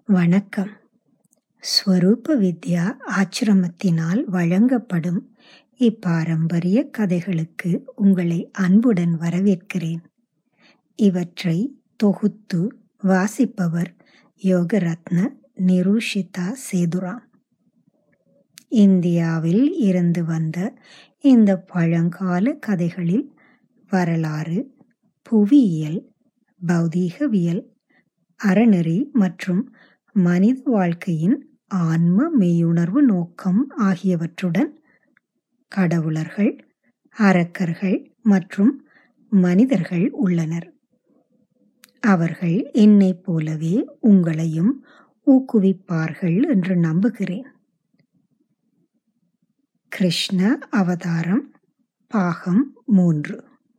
வணக்கம் ஸ்வரூப வித்யா ஆச்சிரமத்தினால் வழங்கப்படும் இப்பாரம்பரிய கதைகளுக்கு உங்களை அன்புடன் வரவேற்கிறேன் இவற்றை தொகுத்து வாசிப்பவர் யோகரத்ன நிரூஷிதா சேதுராம் இந்தியாவில் இருந்து வந்த இந்த பழங்கால கதைகளில் வரலாறு புவியியல் பௌதீகவியல் அறநெறி மற்றும் மனித வாழ்க்கையின் ஆன்ம மெய்யுணர்வு நோக்கம் ஆகியவற்றுடன் கடவுளர்கள் அரக்கர்கள் மற்றும் மனிதர்கள் உள்ளனர் அவர்கள் என்னைப் போலவே உங்களையும் ஊக்குவிப்பார்கள் என்று நம்புகிறேன் கிருஷ்ண அவதாரம் பாகம் மூன்று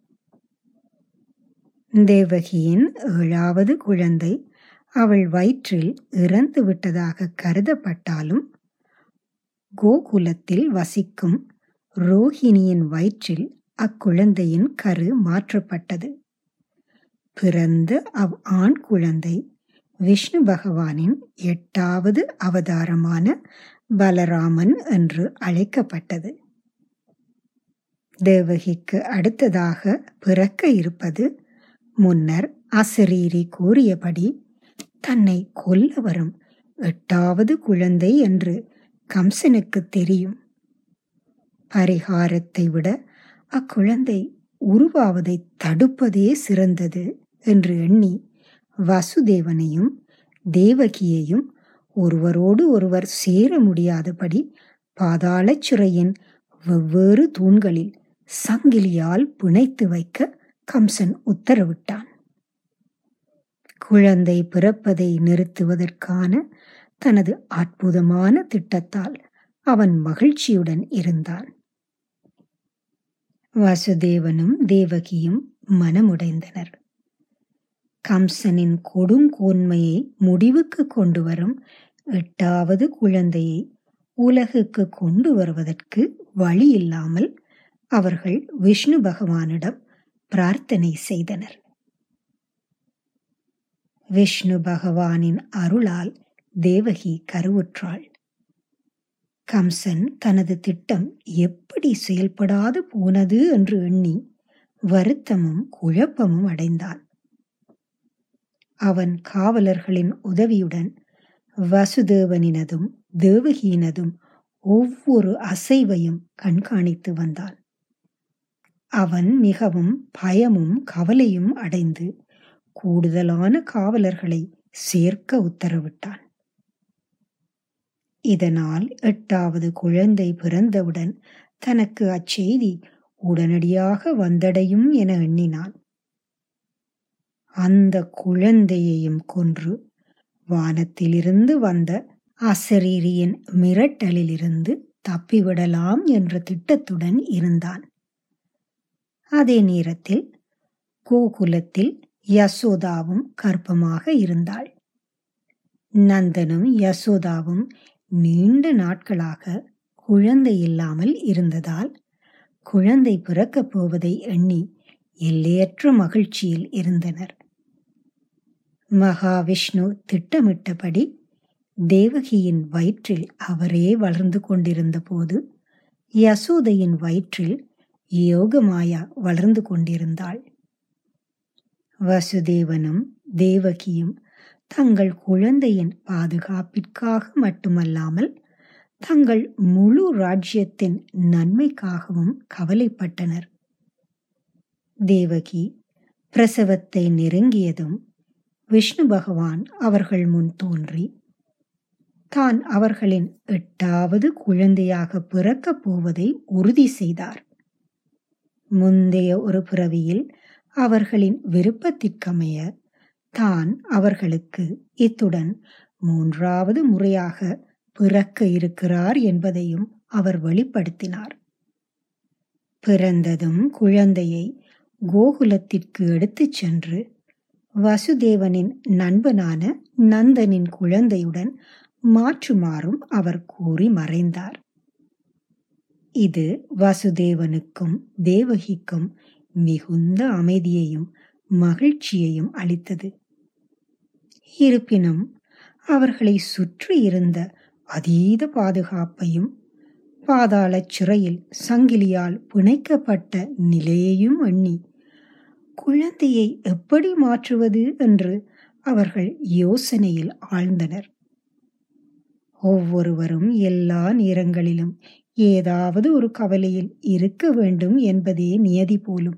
தேவகியின் ஏழாவது குழந்தை அவள் வயிற்றில் இறந்து விட்டதாக கருதப்பட்டாலும் கோகுலத்தில் வசிக்கும் ரோஹிணியின் வயிற்றில் அக்குழந்தையின் கரு மாற்றப்பட்டது பிறந்த அவ் ஆண் குழந்தை விஷ்ணு பகவானின் எட்டாவது அவதாரமான பலராமன் என்று அழைக்கப்பட்டது தேவகிக்கு அடுத்ததாக பிறக்க இருப்பது முன்னர் அசரீரி கூறியபடி தன்னை கொல்ல வரும் எட்டாவது குழந்தை என்று கம்சனுக்கு தெரியும் பரிகாரத்தை விட அக்குழந்தை உருவாவதை தடுப்பதே சிறந்தது என்று எண்ணி வசுதேவனையும் தேவகியையும் ஒருவரோடு ஒருவர் சேர முடியாதபடி பாதாள சிறையின் வெவ்வேறு தூண்களில் சங்கிலியால் பிணைத்து வைக்க கம்சன் உத்தரவிட்டான் குழந்தை பிறப்பதை நிறுத்துவதற்கான தனது அற்புதமான திட்டத்தால் அவன் மகிழ்ச்சியுடன் இருந்தான் வசுதேவனும் தேவகியும் மனமுடைந்தனர் கம்சனின் கொடுங்கோன்மையை முடிவுக்கு கொண்டு வரும் எட்டாவது குழந்தையை உலகுக்கு கொண்டு வருவதற்கு வழி இல்லாமல் அவர்கள் விஷ்ணு பகவானிடம் பிரார்த்தனை செய்தனர் விஷ்ணு பகவானின் அருளால் தேவகி கருவுற்றாள் கம்சன் தனது திட்டம் எப்படி செயல்படாது போனது என்று எண்ணி வருத்தமும் குழப்பமும் அடைந்தான் அவன் காவலர்களின் உதவியுடன் வசுதேவனினதும் தேவகியினதும் ஒவ்வொரு அசைவையும் கண்காணித்து வந்தான் அவன் மிகவும் பயமும் கவலையும் அடைந்து கூடுதலான காவலர்களை சேர்க்க உத்தரவிட்டான் இதனால் எட்டாவது குழந்தை பிறந்தவுடன் தனக்கு அச்செய்தி உடனடியாக வந்தடையும் என எண்ணினான் அந்த குழந்தையையும் கொன்று வானத்திலிருந்து வந்த அசரீரியின் மிரட்டலிலிருந்து தப்பிவிடலாம் என்ற திட்டத்துடன் இருந்தான் அதே நேரத்தில் கோகுலத்தில் யசோதாவும் கர்ப்பமாக இருந்தாள் நந்தனும் யசோதாவும் நீண்ட நாட்களாக குழந்தை இல்லாமல் இருந்ததால் குழந்தை பிறக்கப் போவதை எண்ணி எல்லையற்ற மகிழ்ச்சியில் இருந்தனர் மகாவிஷ்ணு திட்டமிட்டபடி தேவகியின் வயிற்றில் அவரே வளர்ந்து கொண்டிருந்த போது யசோதையின் வயிற்றில் யோகமாயா வளர்ந்து கொண்டிருந்தாள் வசுதேவனும் தேவகியும் தங்கள் குழந்தையின் பாதுகாப்பிற்காக மட்டுமல்லாமல் தங்கள் முழு ராஜ்யத்தின் நன்மைக்காகவும் கவலைப்பட்டனர் தேவகி பிரசவத்தை நெருங்கியதும் விஷ்ணு பகவான் அவர்கள் முன் தோன்றி தான் அவர்களின் எட்டாவது குழந்தையாக பிறக்கப் போவதை உறுதி செய்தார் முந்தைய ஒரு பிறவியில் அவர்களின் விருப்பத்திற்கமைய தான் அவர்களுக்கு இத்துடன் மூன்றாவது முறையாக பிறக்க இருக்கிறார் என்பதையும் அவர் வெளிப்படுத்தினார் பிறந்ததும் குழந்தையை கோகுலத்திற்கு எடுத்துச் சென்று வசுதேவனின் நண்பனான நந்தனின் குழந்தையுடன் மாற்றுமாறும் அவர் கூறி மறைந்தார் இது வசுதேவனுக்கும் தேவகிக்கும் மிகுந்த அமைதியையும் மகிழ்ச்சியையும் அளித்தது இருப்பினும் அவர்களை சுற்றி இருந்த அதீத பாதுகாப்பையும் பாதாளச் சிறையில் சங்கிலியால் பிணைக்கப்பட்ட நிலையையும் எண்ணி குழந்தையை எப்படி மாற்றுவது என்று அவர்கள் யோசனையில் ஆழ்ந்தனர் ஒவ்வொருவரும் எல்லா நேரங்களிலும் ஏதாவது ஒரு கவலையில் இருக்க வேண்டும் என்பதே நியதி போலும்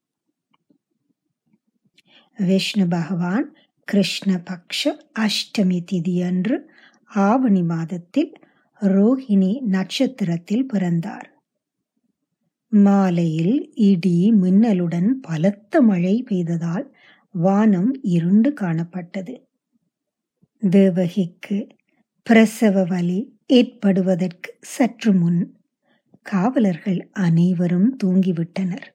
விஷ்ணு பகவான் கிருஷ்ண பக்ஷ அஷ்டமி திதி அன்று ஆவணி மாதத்தில் ரோஹிணி நட்சத்திரத்தில் பிறந்தார் மாலையில் இடி மின்னலுடன் பலத்த மழை பெய்ததால் வானம் இருண்டு காணப்பட்டது தேவகிக்கு பிரசவ வலி ஏற்படுவதற்கு சற்று முன் காவலர்கள் அனைவரும் தூங்கிவிட்டனர்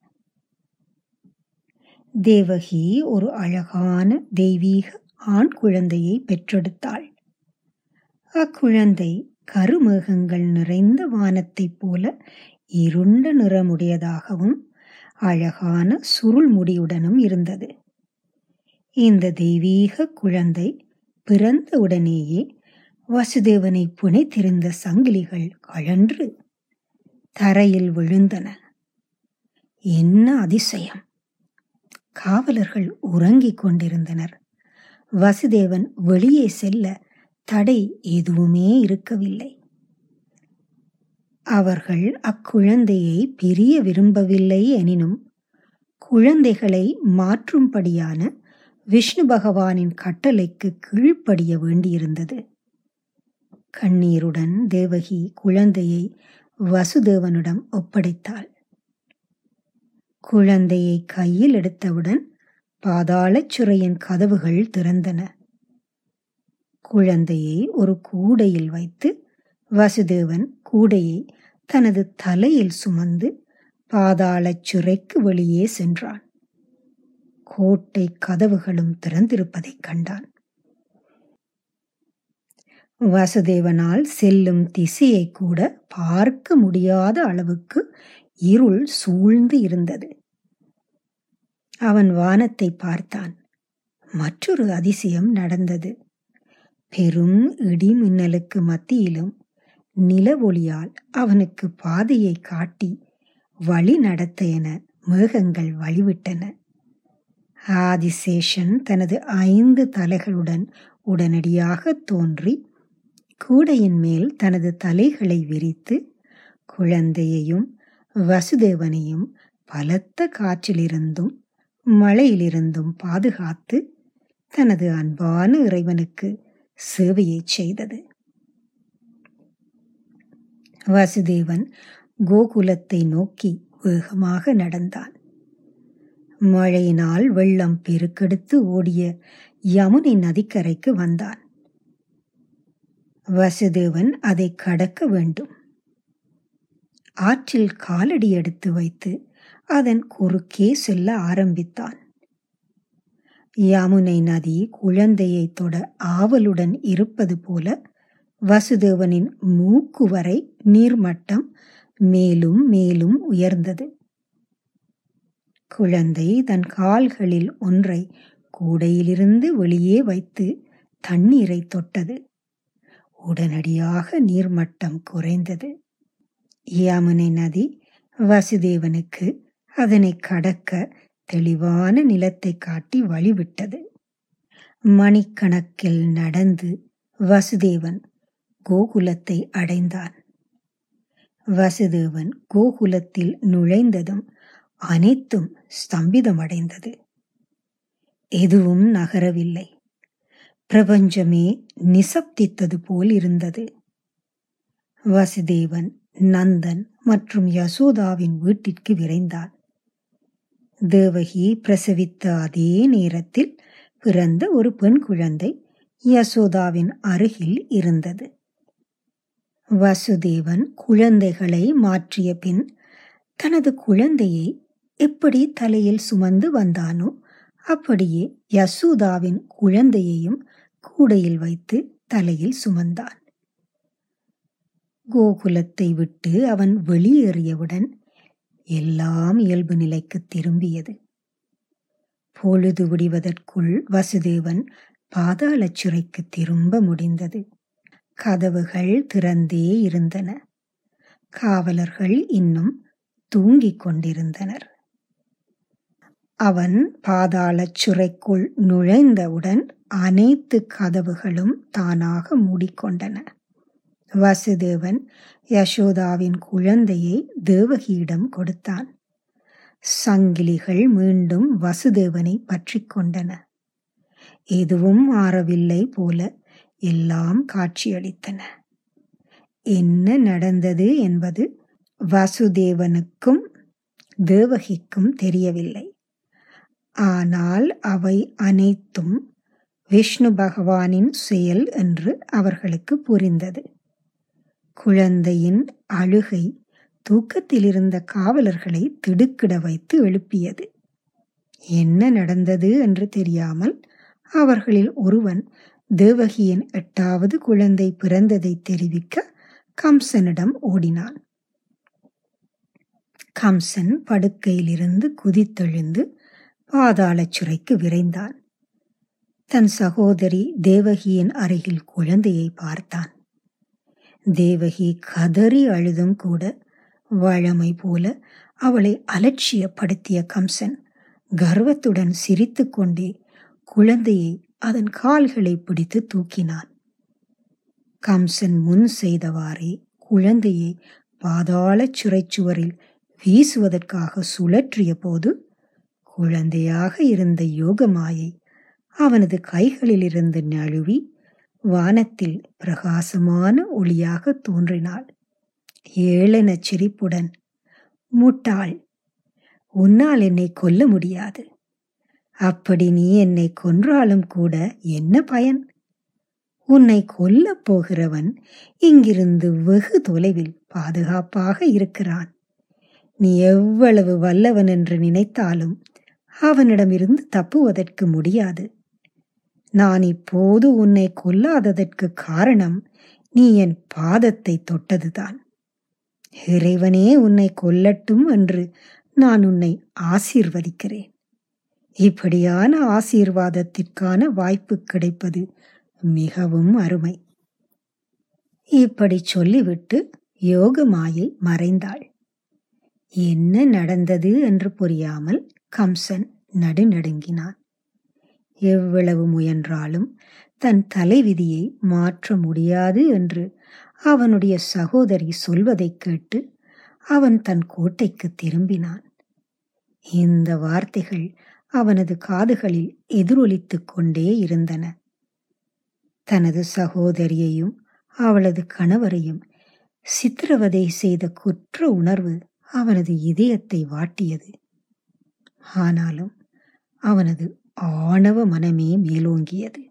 தேவகி ஒரு அழகான தெய்வீக ஆண் குழந்தையை பெற்றெடுத்தாள் அக்குழந்தை கருமேகங்கள் நிறைந்த வானத்தைப் போல இருண்ட நிறமுடையதாகவும் அழகான சுருள் முடியுடனும் இருந்தது இந்த தெய்வீக குழந்தை பிறந்த உடனேயே வசுதேவனை புனைத்திருந்த சங்கிலிகள் கழன்று தரையில் விழுந்தன என்ன அதிசயம் காவலர்கள் உறங்கிக் கொண்டிருந்தனர் வசுதேவன் வெளியே செல்ல தடை எதுவுமே இருக்கவில்லை அவர்கள் அக்குழந்தையை பிரிய விரும்பவில்லை எனினும் குழந்தைகளை மாற்றும்படியான விஷ்ணு பகவானின் கட்டளைக்கு கீழ்ப்படிய வேண்டியிருந்தது கண்ணீருடன் தேவகி குழந்தையை வசுதேவனிடம் ஒப்படைத்தாள் குழந்தையை கையில் எடுத்தவுடன் பாதாளச் சிறையின் கதவுகள் திறந்தன குழந்தையை ஒரு கூடையில் வைத்து வசுதேவன் கூடையை தனது தலையில் சுமந்து பாதாளச் சிறைக்கு வெளியே சென்றான் கோட்டை கதவுகளும் திறந்திருப்பதைக் கண்டான் வசுதேவனால் செல்லும் திசையை கூட பார்க்க முடியாத அளவுக்கு இருள் சூழ்ந்து இருந்தது அவன் வானத்தை பார்த்தான் மற்றொரு அதிசயம் நடந்தது பெரும் இடி மின்னலுக்கு மத்தியிலும் நிலவொளியால் அவனுக்கு பாதையை காட்டி வழி நடத்த என மேகங்கள் வழிவிட்டன ஆதிசேஷன் தனது ஐந்து தலைகளுடன் உடனடியாக தோன்றி கூடையின் மேல் தனது தலைகளை விரித்து குழந்தையையும் வசுதேவனையும் பலத்த காற்றிலிருந்தும் மழையிலிருந்தும் பாதுகாத்து தனது அன்பான இறைவனுக்கு சேவையை செய்தது வசுதேவன் கோகுலத்தை நோக்கி வேகமாக நடந்தான் மழையினால் வெள்ளம் பெருக்கெடுத்து ஓடிய யமுனை நதிக்கரைக்கு வந்தான் வசுதேவன் அதை கடக்க வேண்டும் ஆற்றில் காலடி எடுத்து வைத்து அதன் குறுக்கே செல்ல ஆரம்பித்தான் யமுனை நதி குழந்தையை தொட ஆவலுடன் இருப்பது போல வசுதேவனின் மூக்கு வரை நீர்மட்டம் மேலும் மேலும் உயர்ந்தது குழந்தை தன் கால்களில் ஒன்றை கூடையிலிருந்து வெளியே வைத்து தண்ணீரை தொட்டது உடனடியாக நீர்மட்டம் குறைந்தது யமுனை நதி வசுதேவனுக்கு அதனை கடக்க தெளிவான நிலத்தை காட்டி வழிவிட்டது மணிக்கணக்கில் நடந்து வசுதேவன் கோகுலத்தை அடைந்தான் வசுதேவன் கோகுலத்தில் நுழைந்ததும் அனைத்தும் ஸ்தம்பிதமடைந்தது எதுவும் நகரவில்லை பிரபஞ்சமே நிசப்தித்தது போல் இருந்தது வசுதேவன் நந்தன் மற்றும் யசோதாவின் வீட்டிற்கு விரைந்தான் தேவகி பிரசவித்த அதே நேரத்தில் பிறந்த ஒரு பெண் குழந்தை யசோதாவின் அருகில் இருந்தது வசுதேவன் குழந்தைகளை மாற்றிய பின் தனது குழந்தையை எப்படி தலையில் சுமந்து வந்தானோ அப்படியே யசோதாவின் குழந்தையையும் கூடையில் வைத்து தலையில் சுமந்தான் கோகுலத்தை விட்டு அவன் வெளியேறியவுடன் எல்லாம் இயல்பு நிலைக்கு திரும்பியது பொழுது விடிவதற்குள் வசுதேவன் பாதாள சிறைக்கு திரும்ப முடிந்தது கதவுகள் திறந்தே இருந்தன காவலர்கள் இன்னும் தூங்கிக் கொண்டிருந்தனர் அவன் பாதாள சிறைக்குள் நுழைந்தவுடன் அனைத்து கதவுகளும் தானாக மூடிக்கொண்டன வசுதேவன் யசோதாவின் குழந்தையை தேவகியிடம் கொடுத்தான் சங்கிலிகள் மீண்டும் வசுதேவனை பற்றி கொண்டன எதுவும் ஆறவில்லை போல எல்லாம் காட்சியளித்தன என்ன நடந்தது என்பது வசுதேவனுக்கும் தேவகிக்கும் தெரியவில்லை ஆனால் அவை அனைத்தும் விஷ்ணு பகவானின் செயல் என்று அவர்களுக்கு புரிந்தது குழந்தையின் அழுகை தூக்கத்தில் இருந்த காவலர்களை திடுக்கிட வைத்து எழுப்பியது என்ன நடந்தது என்று தெரியாமல் அவர்களில் ஒருவன் தேவகியின் எட்டாவது குழந்தை பிறந்ததை தெரிவிக்க கம்சனிடம் ஓடினான் கம்சன் படுக்கையிலிருந்து குதித்தெழுந்து பாதாள சிறைக்கு விரைந்தான் தன் சகோதரி தேவகியின் அருகில் குழந்தையை பார்த்தான் தேவகி கதறி அழுதும் கூட வழமை போல அவளை அலட்சியப்படுத்திய கம்சன் கர்வத்துடன் சிரித்து கொண்டே குழந்தையை அதன் கால்களை பிடித்து தூக்கினான் கம்சன் முன் செய்தவாறே குழந்தையை பாதாள சிறைச்சுவரில் வீசுவதற்காக சுழற்றிய போது குழந்தையாக இருந்த யோகமாயை அவனது கைகளிலிருந்து நழுவி வானத்தில் பிரகாசமான ஒளியாக தோன்றினாள் ஏளன சிரிப்புடன் முட்டாள் உன்னால் என்னை கொல்ல முடியாது அப்படி நீ என்னை கொன்றாலும் கூட என்ன பயன் உன்னை கொல்லப் போகிறவன் இங்கிருந்து வெகு தொலைவில் பாதுகாப்பாக இருக்கிறான் நீ எவ்வளவு வல்லவன் என்று நினைத்தாலும் அவனிடமிருந்து தப்புவதற்கு முடியாது நான் இப்போது உன்னை கொல்லாததற்கு காரணம் நீ என் பாதத்தை தொட்டதுதான் இறைவனே உன்னை கொல்லட்டும் என்று நான் உன்னை ஆசீர்வதிக்கிறேன் இப்படியான ஆசீர்வாதத்திற்கான வாய்ப்பு கிடைப்பது மிகவும் அருமை இப்படி சொல்லிவிட்டு யோகமாயை மறைந்தாள் என்ன நடந்தது என்று புரியாமல் கம்சன் நடுநடுங்கினான் எவ்வளவு முயன்றாலும் தன் தலைவிதியை மாற்ற முடியாது என்று அவனுடைய சகோதரி சொல்வதைக் கேட்டு அவன் தன் கோட்டைக்கு திரும்பினான் இந்த வார்த்தைகள் அவனது காதுகளில் எதிரொலித்துக் கொண்டே இருந்தன தனது சகோதரியையும் அவளது கணவரையும் சித்திரவதை செய்த குற்ற உணர்வு அவனது இதயத்தை வாட்டியது ஆனாலும் அவனது ஆணவ மனமே மேலோங்கியது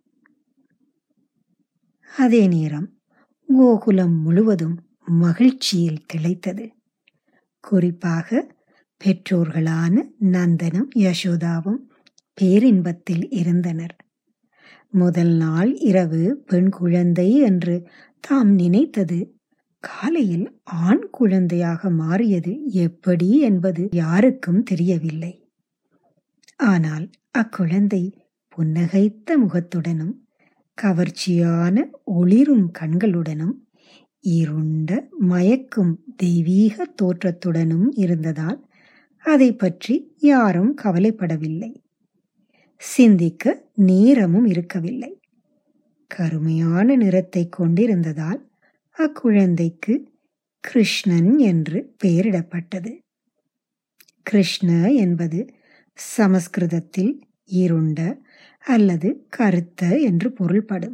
அதே நேரம் கோகுலம் முழுவதும் மகிழ்ச்சியில் திளைத்தது குறிப்பாக பெற்றோர்களான நந்தனும் யசோதாவும் பேரின்பத்தில் இருந்தனர் முதல் நாள் இரவு பெண் குழந்தை என்று தாம் நினைத்தது காலையில் ஆண் குழந்தையாக மாறியது எப்படி என்பது யாருக்கும் தெரியவில்லை ஆனால் அக்குழந்தை புன்னகைத்த முகத்துடனும் கவர்ச்சியான ஒளிரும் கண்களுடனும் இருண்ட மயக்கும் தெய்வீக தோற்றத்துடனும் இருந்ததால் அதை பற்றி யாரும் கவலைப்படவில்லை சிந்திக்க நேரமும் இருக்கவில்லை கருமையான நிறத்தை கொண்டிருந்ததால் அக்குழந்தைக்கு கிருஷ்ணன் என்று பெயரிடப்பட்டது கிருஷ்ண என்பது சமஸ்கிருதத்தில் இருண்ட அல்லது கருத்த என்று பொருள்படும்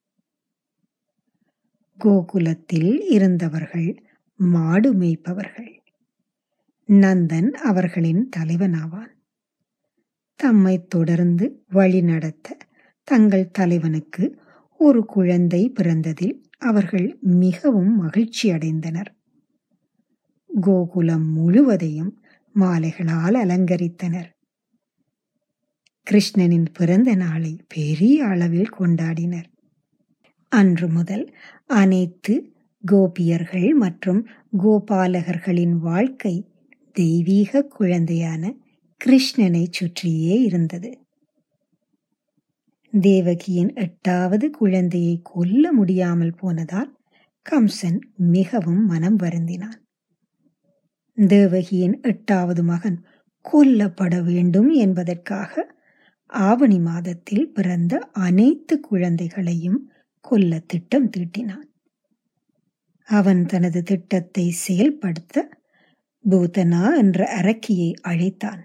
கோகுலத்தில் இருந்தவர்கள் மாடு மேய்ப்பவர்கள் நந்தன் அவர்களின் தலைவனாவான் தம்மை தொடர்ந்து வழிநடத்த தங்கள் தலைவனுக்கு ஒரு குழந்தை பிறந்ததில் அவர்கள் மிகவும் மகிழ்ச்சி அடைந்தனர் கோகுலம் முழுவதையும் மாலைகளால் அலங்கரித்தனர் கிருஷ்ணனின் பிறந்த நாளை பெரிய அளவில் கொண்டாடினர் அன்று முதல் அனைத்து கோபியர்கள் மற்றும் கோபாலகர்களின் வாழ்க்கை தெய்வீக குழந்தையான கிருஷ்ணனை சுற்றியே இருந்தது தேவகியின் எட்டாவது குழந்தையை கொல்ல முடியாமல் போனதால் கம்சன் மிகவும் மனம் வருந்தினான் தேவகியின் எட்டாவது மகன் கொல்லப்பட வேண்டும் என்பதற்காக ஆவணி மாதத்தில் பிறந்த அனைத்து குழந்தைகளையும் கொல்ல திட்டம் தீட்டினான் அவன் தனது திட்டத்தை செயல்படுத்த பூதனா என்ற அரக்கியை அழைத்தான்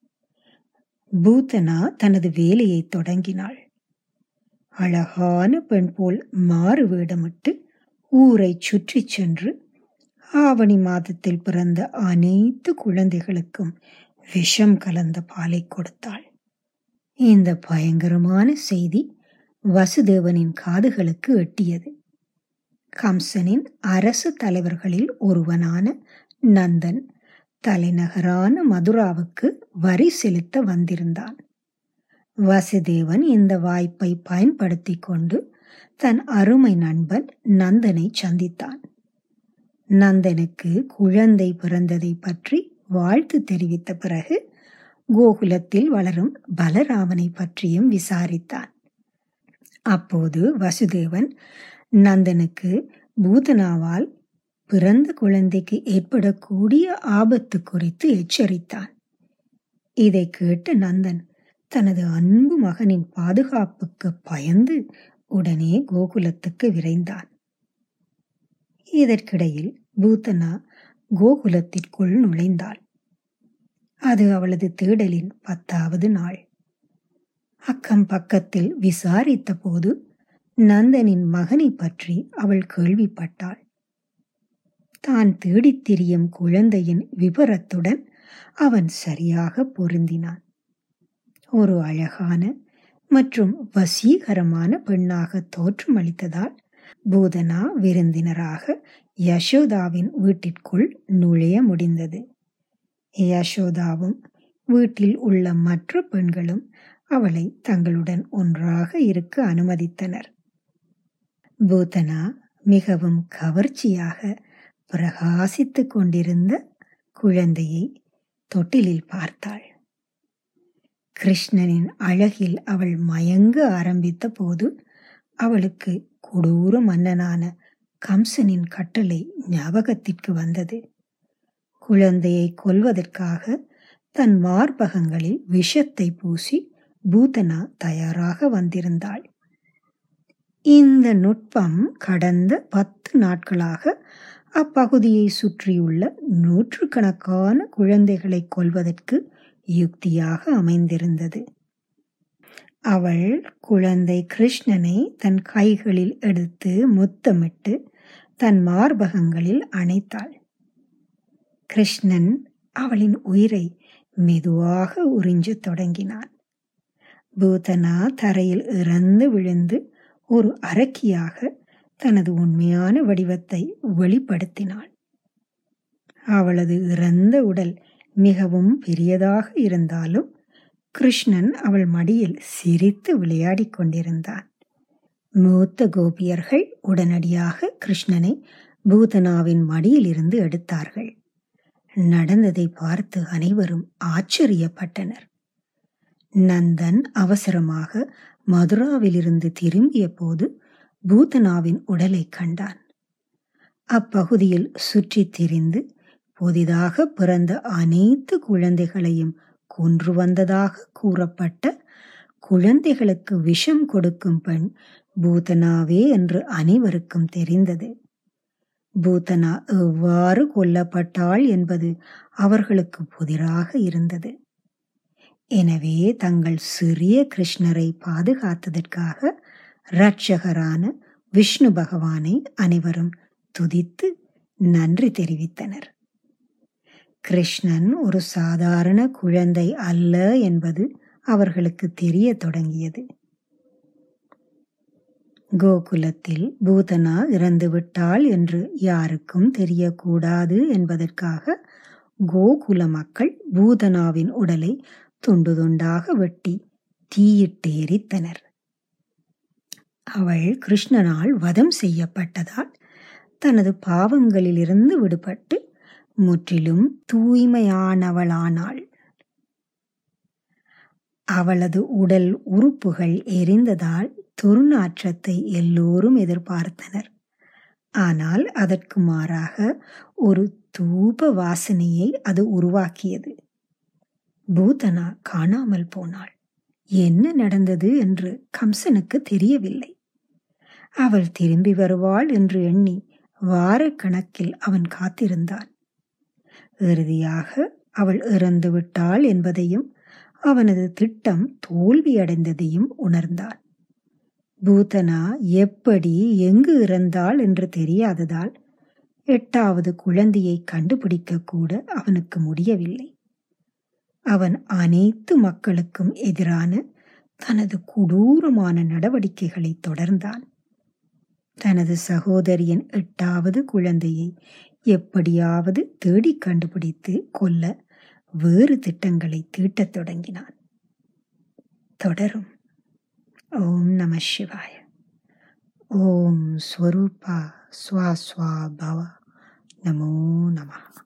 பூதனா தனது வேலையை தொடங்கினாள் அழகான பெண் போல் மாறு வேடமிட்டு ஊரை சுற்றி சென்று ஆவணி மாதத்தில் பிறந்த அனைத்து குழந்தைகளுக்கும் விஷம் கலந்த பாலை கொடுத்தாள் இந்த பயங்கரமான செய்தி வசுதேவனின் காதுகளுக்கு எட்டியது கம்சனின் அரசு தலைவர்களில் ஒருவனான நந்தன் தலைநகரான மதுராவுக்கு வரி செலுத்த வந்திருந்தான் வசுதேவன் இந்த வாய்ப்பை பயன்படுத்தி கொண்டு தன் அருமை நண்பன் நந்தனை சந்தித்தான் நந்தனுக்கு குழந்தை பிறந்ததை பற்றி வாழ்த்து தெரிவித்த பிறகு கோகுலத்தில் வளரும் பலராமனை பற்றியும் விசாரித்தான் அப்போது வசுதேவன் நந்தனுக்கு பூதனாவால் பிறந்த குழந்தைக்கு ஏற்படக்கூடிய ஆபத்து குறித்து எச்சரித்தான் இதை கேட்டு நந்தன் தனது அன்பு மகனின் பாதுகாப்புக்கு பயந்து உடனே கோகுலத்துக்கு விரைந்தான் இதற்கிடையில் பூத்தனா கோகுலத்திற்குள் நுழைந்தாள் அது அவளது தேடலின் பத்தாவது நாள் அக்கம் பக்கத்தில் விசாரித்த போது நந்தனின் மகனை பற்றி அவள் கேள்விப்பட்டாள் தான் தேடித் திரியும் குழந்தையின் விபரத்துடன் அவன் சரியாக பொருந்தினான் ஒரு அழகான மற்றும் வசீகரமான பெண்ணாக தோற்றமளித்ததால் பூதனா விருந்தினராக யசோதாவின் வீட்டிற்குள் நுழைய முடிந்தது யசோதாவும் வீட்டில் உள்ள மற்ற பெண்களும் அவளை தங்களுடன் ஒன்றாக இருக்க அனுமதித்தனர் பூதனா மிகவும் கவர்ச்சியாக பிரகாசித்துக் கொண்டிருந்த குழந்தையை தொட்டிலில் பார்த்தாள் கிருஷ்ணனின் அழகில் அவள் மயங்க ஆரம்பித்த போது அவளுக்கு கொடூர மன்னனான கம்சனின் கட்டளை ஞாபகத்திற்கு வந்தது குழந்தையை கொல்வதற்காக தன் மார்பகங்களில் விஷத்தை பூசி பூதனா தயாராக வந்திருந்தாள் இந்த நுட்பம் கடந்த பத்து நாட்களாக அப்பகுதியை சுற்றியுள்ள நூற்றுக்கணக்கான குழந்தைகளை கொல்வதற்கு யுக்தியாக அமைந்திருந்தது அவள் குழந்தை கிருஷ்ணனை தன் கைகளில் எடுத்து முத்தமிட்டு தன் மார்பகங்களில் அணைத்தாள் கிருஷ்ணன் அவளின் உயிரை மெதுவாக உறிஞ்சத் தொடங்கினான் பூதனா தரையில் இறந்து விழுந்து ஒரு அரக்கியாக தனது உண்மையான வடிவத்தை வெளிப்படுத்தினாள் அவளது இறந்த உடல் மிகவும் பெரியதாக இருந்தாலும் கிருஷ்ணன் அவள் மடியில் சிரித்து விளையாடிக் கொண்டிருந்தான் மூத்த கோபியர்கள் உடனடியாக கிருஷ்ணனை பூதனாவின் மடியிலிருந்து எடுத்தார்கள் நடந்ததை பார்த்து அனைவரும் ஆச்சரியப்பட்டனர் நந்தன் அவசரமாக மதுராவிலிருந்து திரும்பிய போது பூதனாவின் உடலை கண்டான் அப்பகுதியில் சுற்றித் திரிந்து புதிதாக பிறந்த அனைத்து குழந்தைகளையும் கொன்று வந்ததாக கூறப்பட்ட குழந்தைகளுக்கு விஷம் கொடுக்கும் பெண் பூதனாவே என்று அனைவருக்கும் தெரிந்தது பூதனா எவ்வாறு கொல்லப்பட்டாள் என்பது அவர்களுக்கு புதிராக இருந்தது எனவே தங்கள் சிறிய கிருஷ்ணரை பாதுகாத்ததற்காக இரட்சகரான விஷ்ணு பகவானை அனைவரும் துதித்து நன்றி தெரிவித்தனர் கிருஷ்ணன் ஒரு சாதாரண குழந்தை அல்ல என்பது அவர்களுக்கு தெரிய தொடங்கியது கோகுலத்தில் பூதனா இறந்துவிட்டாள் என்று யாருக்கும் தெரியக்கூடாது என்பதற்காக கோகுல மக்கள் பூதனாவின் உடலை துண்டு துண்டாக வெட்டி தீயிட்டு எரித்தனர் அவள் கிருஷ்ணனால் வதம் செய்யப்பட்டதால் தனது பாவங்களிலிருந்து விடுபட்டு முற்றிலும் தூய்மையானவளானாள் அவளது உடல் உறுப்புகள் எரிந்ததால் துர்நாற்றத்தை எல்லோரும் எதிர்பார்த்தனர் ஆனால் அதற்கு மாறாக ஒரு தூப வாசனையை அது உருவாக்கியது பூதனா காணாமல் போனாள் என்ன நடந்தது என்று கம்சனுக்கு தெரியவில்லை அவள் திரும்பி வருவாள் என்று எண்ணி வாரக்கணக்கில் அவன் காத்திருந்தான் இறுதியாக அவள் இறந்து விட்டாள் என்பதையும் அவனது திட்டம் தோல்வியடைந்ததையும் உணர்ந்தான் பூதனா எப்படி எங்கு இறந்தாள் என்று தெரியாததால் எட்டாவது குழந்தையை கண்டுபிடிக்க கூட அவனுக்கு முடியவில்லை அவன் அனைத்து மக்களுக்கும் எதிரான தனது கொடூரமான நடவடிக்கைகளை தொடர்ந்தான் தனது சகோதரியின் எட்டாவது குழந்தையை எப்படியாவது தேடி கண்டுபிடித்து கொல்ல வேறு திட்டங்களை தீட்டத் தொடங்கினான் தொடரும் ஓம் நம சிவாய ஓம் ஸ்வரூபா ஸ்வா ஸ்வா பவ நமோ நம